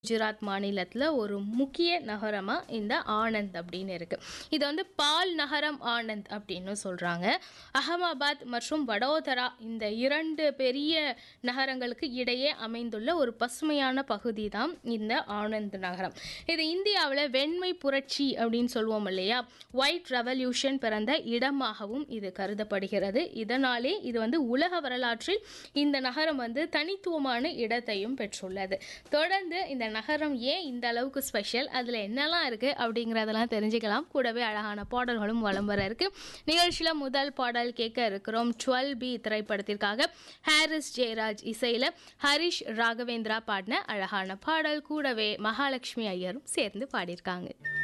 குஜராத் மாநிலத்தில் ஒரு முக்கிய நகரமாக இந்த ஆனந்த் அப்படின்னு இருக்குது இது வந்து பால் நகரம் ஆனந்த் அப்படின்னு சொல்கிறாங்க அகமதாபாத் மற்றும் வடோதரா இந்த இரண்டு பெரிய நகரங்களுக்கு இடையே அமைந்துள்ள ஒரு பசுமையான பகுதி தான் இந்த ஆனந்த் நகரம் இது இந்தியாவில் வெண்மை புரட்சி அப்படின்னு சொல்லுவோம் இல்லையா ஒயிட் ரெவல்யூஷன் பிறந்த இடமாகவும் இது கருதப்படுகிறது இதனாலே இது வந்து உலக வரலாற்றில் இந்த நகரம் வந்து தனித்துவமான இடத்தையும் பெற்றுள்ளது தொடர்ந்து இந்த நகரம் ஏன் இந்த அளவுக்கு ஸ்பெஷல் அதில் என்னெல்லாம் இருக்குது அப்படிங்கிறதெல்லாம் தெரிஞ்சுக்கலாம் கூடவே அழகான பாடல்களும் வலம் வர இருக்கு நிகழ்ச்சியில் முதல் பாடல் கேட்க இருக்கிறோம் டுவெல் பி திரைப்படத்திற்காக ஹாரிஸ் ஜெயராஜ் இசையில் ஹரிஷ் ராகவேந்திரா பாடின அழகான பாடல் கூடவே மகாலட்சுமி ஐயரும் சேர்ந்து பாடியிருக்காங்க